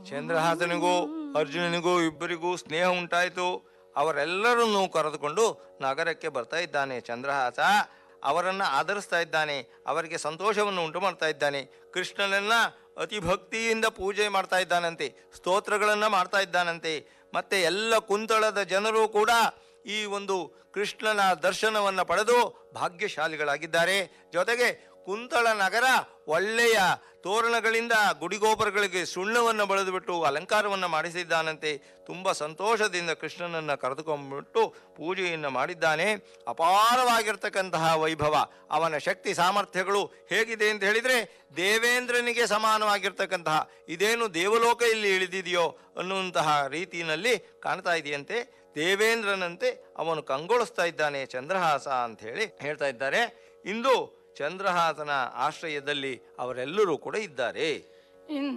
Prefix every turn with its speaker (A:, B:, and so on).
A: ಚಂದ್ರಹಾಸನಿಗೂ ಅರ್ಜುನನಿಗೂ ಇಬ್ಬರಿಗೂ ಸ್ನೇಹ ಉಂಟಾಯಿತು ಅವರೆಲ್ಲರನ್ನೂ ಕರೆದುಕೊಂಡು ನಗರಕ್ಕೆ ಬರ್ತಾ ಇದ್ದಾನೆ ಚಂದ್ರಹಾಸ ಅವರನ್ನು ಆಧರಿಸ್ತಾ ಇದ್ದಾನೆ ಅವರಿಗೆ ಸಂತೋಷವನ್ನು ಉಂಟು ಮಾಡ್ತಾ ಇದ್ದಾನೆ ಕೃಷ್ಣನನ್ನ ಅತಿ ಭಕ್ತಿಯಿಂದ ಪೂಜೆ ಮಾಡ್ತಾ ಇದ್ದಾನಂತೆ ಸ್ತೋತ್ರಗಳನ್ನು ಮಾಡ್ತಾ ಇದ್ದಾನಂತೆ ಮತ್ತೆ ಎಲ್ಲ ಕುಂತಳದ ಜನರು ಕೂಡ ಈ ಒಂದು ಕೃಷ್ಣನ ದರ್ಶನವನ್ನು ಪಡೆದು ಭಾಗ್ಯಶಾಲಿಗಳಾಗಿದ್ದಾರೆ ಜೊತೆಗೆ ಕುಂತಳ ನಗರ ಒಳ್ಳೆಯ ತೋರಣಗಳಿಂದ ಗುಡಿಗೋಪುರಗಳಿಗೆ ಸುಣ್ಣವನ್ನು ಬಳಿದುಬಿಟ್ಟು ಅಲಂಕಾರವನ್ನು ಮಾಡಿಸಿದ್ದಾನಂತೆ ತುಂಬ ಸಂತೋಷದಿಂದ ಕೃಷ್ಣನನ್ನು ಕರೆದುಕೊಂಡ್ಬಿಟ್ಟು ಪೂಜೆಯನ್ನು ಮಾಡಿದ್ದಾನೆ ಅಪಾರವಾಗಿರ್ತಕ್ಕಂತಹ ವೈಭವ ಅವನ ಶಕ್ತಿ ಸಾಮರ್ಥ್ಯಗಳು ಹೇಗಿದೆ ಅಂತ ಹೇಳಿದರೆ ದೇವೇಂದ್ರನಿಗೆ ಸಮಾನವಾಗಿರ್ತಕ್ಕಂತಹ ಇದೇನು ದೇವಲೋಕ ಇಲ್ಲಿ ಇಳಿದಿದೆಯೋ ಅನ್ನುವಂತಹ ರೀತಿಯಲ್ಲಿ ಕಾಣ್ತಾ ಇದೆಯಂತೆ ದೇವೇಂದ್ರನಂತೆ ಅವನು ಕಂಗೊಳಿಸ್ತಾ ಇದ್ದಾನೆ ಚಂದ್ರಹಾಸ ಅಂತ ಹೇಳಿ ಹೇಳ್ತಾ ಇದ್ದಾರೆ ಇಂದು ಚಂದ್ರಹಾಸನ ಆಶ್ರಯದಲ್ಲಿ ಅವರೆಲ್ಲರೂ ಕೂಡ ಇದ್ದಾರೆ
B: ಇನ್